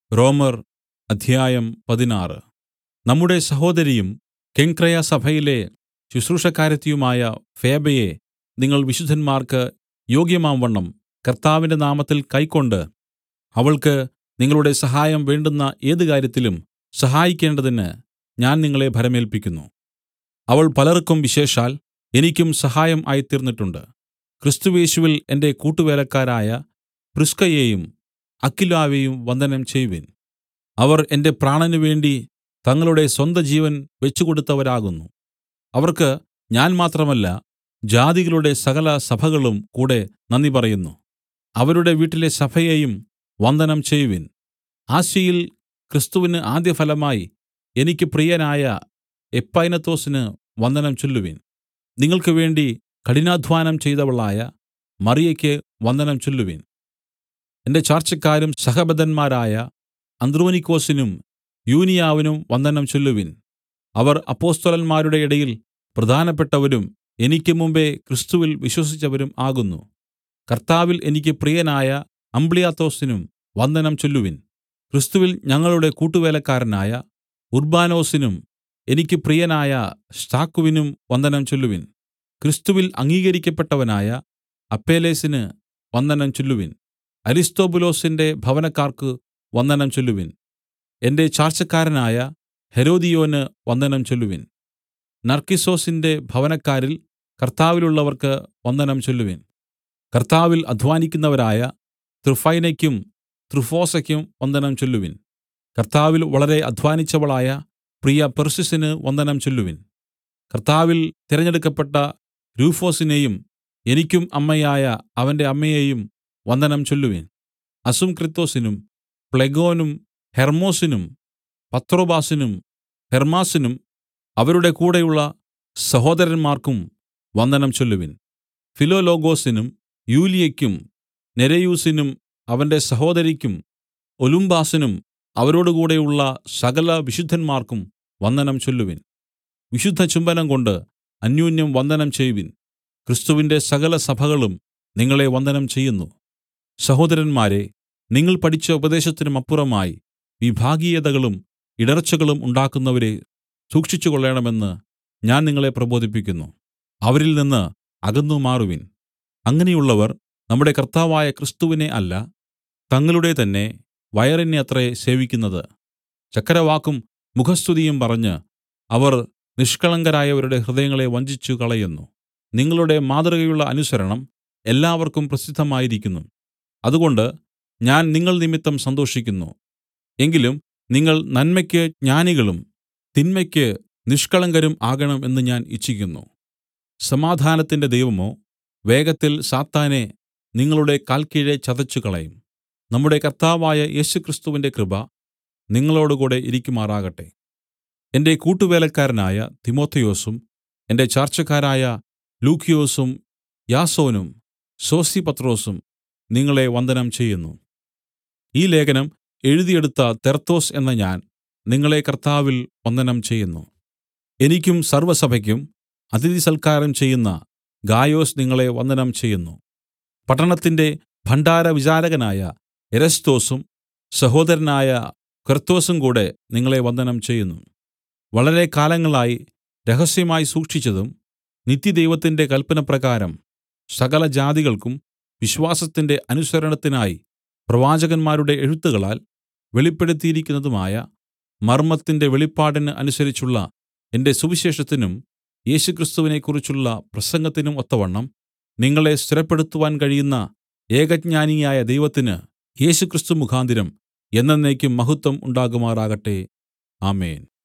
റോമർ അധ്യായം പതിനാറ് നമ്മുടെ സഹോദരിയും കെങ്ക്രയസഭയിലെ ശുശ്രൂഷക്കാരത്തിയുമായ ഫേബയെ നിങ്ങൾ വിശുദ്ധന്മാർക്ക് യോഗ്യമാംവണ്ണം കർത്താവിന്റെ നാമത്തിൽ കൈക്കൊണ്ട് അവൾക്ക് നിങ്ങളുടെ സഹായം വേണ്ടുന്ന ഏത് കാര്യത്തിലും സഹായിക്കേണ്ടതിന് ഞാൻ നിങ്ങളെ ഭരമേല്പിക്കുന്നു അവൾ പലർക്കും വിശേഷാൽ എനിക്കും സഹായം ആയിത്തീർന്നിട്ടുണ്ട് ക്രിസ്തുയേശുവിൽ എന്റെ കൂട്ടുവേലക്കാരായ പ്രിസ്കയെയും അക്വിലാവെയും വന്ദനം ചെയ്‌വിൻ അവർ എന്റെ പ്രാണന് വേണ്ടി തങ്ങളുടെ സ്വന്തജീവൻ വെച്ചുകൊടുത്തവരാകുന്നു അവർക്ക് ഞാൻ മാത്രമല്ല ജാതികളുടെ സകല സഭകളും കൂടെ നന്ദി പറയുന്നു അവരുടെ വീട്ടിലെ സഭയെയും വന്ദനം ചെയ്‌വിൻ ആസ്യയിൽ ക്രിസ്തുവിന് ആദ്യഫലമായി എനിക്ക് പ്രിയനായ എപ്പൈനതൊസിന് വന്ദനം ചൊല്ലുവിൻ നിങ്ങൾക്ക് വേണ്ടി കഠിനാദ്ധ്വാനം ചെയ്തവളായ മറിയയ്ക്ക് വന്ദനം ചൊല്ലുവിൻ എന്റെ ചാർച്ചക്കാരും സഹബദ്ധന്മാരായ അന്ത്രോനിക്കൊസിനും യൂനിയാവിനും വന്ദനം ചൊല്ലുവിൻ അവർ അപ്പൊസ്തലന്മാരുടെ ഇടയിൽ പ്രധാനപ്പെട്ടവരും എനിക്ക് മുമ്പെ ക്രിസ്തുവിൽ വിശ്വസിച്ചവരും ആകുന്നു കർത്താവിൽ എനിക്ക് പ്രിയനായ അംപ്ലിയാതൊസിനും വന്ദനം ചൊല്ലുവിൻ ക്രിസ്തുവിൽ ഞങ്ങളുടെ കൂട്ടുവേലക്കാരനായ ഉർബ്ബാനൊസിനും എനിക്ക് പ്രിയനായ സ്താക്കുവിനും വന്ദനം ചൊല്ലുവിൻ ക്രിസ്തുവിൽ അംഗീകരിക്കപ്പെട്ടവനായ അപ്പേലെസിന് വന്ദനം ചൊല്ലുവിൻ അരിസ്തൊബുലോസിന്റെ ഭവനക്കാർക്ക് വന്ദനം ചൊല്ലുവിൻ എന്റെ ചാർച്ചക്കാരനായ ഹെരോദിയോന് വന്ദനം ചൊല്ലുവിൻ നർക്കിസ്സൊസിന്റെ ഭവനക്കാരിൽ കർത്താവിലുള്ളവർക്ക് വന്ദനം ചൊല്ലുവിൻ കർത്താവിൽ അദ്ധ്വാനിക്കുന്നവരായ ത്രുഫൈനയ്ക്കും ത്രുഫോസയ്ക്കും വന്ദനം ചൊല്ലുവിൻ കർത്താവിൽ വളരെ അദ്ധ്വാനിച്ചവളായ പ്രിയ പെർസിസിന് വന്ദനം ചൊല്ലുവിൻ കർത്താവിൽ തിരഞ്ഞെടുക്കപ്പെട്ട രൂഫൊസിനെയും എനിക്കും അമ്മയായ അവന്റെ അമ്മയെയും വന്ദനം ചൊല്ലുവിൻ അസുംക്രിത്തൊസിനും പ്ലെഗോനും ഹെർമൊസിനും പത്രൊബാസിനും ഹെർമ്മാസിനും അവരുടെ കൂടെയുള്ള സഹോദരന്മാർക്കും വന്ദനം ചൊല്ലുവിൻ ഫിലോലോഗൊസിനും യൂലിയയ്ക്കും നെരയുസിനും അവന്റെ സഹോദരിക്കും ഒലുംബാസിനും അവരോടുകൂടെയുള്ള സകല വിശുദ്ധന്മാർക്കും വന്ദനം ചൊല്ലുവിൻ വിശുദ്ധ ചുംബനം കൊണ്ട് അന്യോന്യം വന്ദനം ചെയ്‌വിൻ ക്രിസ്തുവിന്റെ സകല സഭകളും നിങ്ങളെ വന്ദനം ചെയ്യുന്നു സഹോദരന്മാരെ നിങ്ങൾ പഠിച്ച ഉപദേശത്തിനുമപ്പുറമായി വിഭാഗീയതകളും ഇടർച്ചകളും ഉണ്ടാക്കുന്നവരെ സൂക്ഷിച്ചുകൊള്ളേണമെന്ന് ഞാൻ നിങ്ങളെ പ്രബോധിപ്പിക്കുന്നു അവരിൽ നിന്ന് അകന്നുമാറുവിൻ അങ്ങനെയുള്ളവർ നമ്മുടെ കർത്താവായ ക്രിസ്തുവിനെ അല്ല തങ്ങളുടെ തന്നെ വയറിനെ അത്രേ സേവിക്കുന്നത് ചക്കരവാക്കും മുഖസ്തുതിയും പറഞ്ഞ് അവർ നിഷ്കളങ്കരായവരുടെ ഹൃദയങ്ങളെ വഞ്ചിച്ചു കളയുന്നു നിങ്ങളുടെ മാതൃകയുള്ള അനുസരണം എല്ലാവർക്കും പ്രസിദ്ധമായിരിക്കുന്നു അതുകൊണ്ട് ഞാൻ നിങ്ങൾ നിമിത്തം സന്തോഷിക്കുന്നു എങ്കിലും നിങ്ങൾ നന്മയ്ക്ക് ജ്ഞാനികളും തിന്മയ്ക്ക് നിഷ്കളങ്കരും ആകണം എന്ന് ഞാൻ ഇച്ഛിക്കുന്നു സമാധാനത്തിന്റെ ദൈവമോ വേഗത്തിൽ സാത്താനെ നിങ്ങളുടെ കാൽക്കീഴെ ചതച്ചുകളയും നമ്മുടെ കർത്താവായ യേശുക്രിസ്തുവിന്റെ കൃപ നിങ്ങളോടുകൂടെ ഇരിക്കുമാറാകട്ടെ എന്റെ കൂട്ടുവേലക്കാരനായ തിമോഥെയോസും എന്റെ ചാർച്ചക്കാരായ ലൂക്കിയൊസും യാസോനും സോസിപത്രോസും നിങ്ങളെ വന്ദനം ചെയ്യുന്നു ഈ ലേഖനം എഴുതിയെടുത്ത തെർത്തോസ് എന്ന ഞാൻ നിങ്ങളെ കർത്താവിൽ വന്ദനം ചെയ്യുന്നു എനിക്കും സർവ്വസഭയ്ക്കും അതിഥി സൽക്കാരം ചെയ്യുന്ന ഗായോസ് നിങ്ങളെ വന്ദനം ചെയ്യുന്നു പട്ടണത്തിന്റെ ഭണ്ഡാര വിചാരകനായ എരസ്തോസും സഹോദരനായ കർത്തോസും കൂടെ നിങ്ങളെ വന്ദനം ചെയ്യുന്നു വളരെ കാലങ്ങളായി രഹസ്യമായി സൂക്ഷിച്ചതും നിത്യദൈവത്തിന്റെ കൽപ്പനപ്രകാരം സകല ജാതികൾക്കും വിശ്വാസത്തിന്റെ അനുസരണത്തിനായി പ്രവാചകന്മാരുടെ എഴുത്തുകളാൽ വെളിപ്പെടുത്തിയിരിക്കുന്നതുമായ മർമ്മത്തിന്റെ വെളിപ്പാടിന് അനുസരിച്ചുള്ള എന്റെ സുവിശേഷത്തിനും യേശുക്രിസ്തുവിനെക്കുറിച്ചുള്ള പ്രസംഗത്തിനും ഒത്തവണ്ണം നിങ്ങളെ സ്ഥിരപ്പെടുത്തുവാൻ കഴിയുന്ന ഏകജ്ഞാനിയായ ദൈവത്തിന് യേശുക്രിസ്തു മുഖാന്തരം എന്നെന്നേക്കും മഹത്വം ഉണ്ടാകുമാറാകട്ടെ ആമേൻ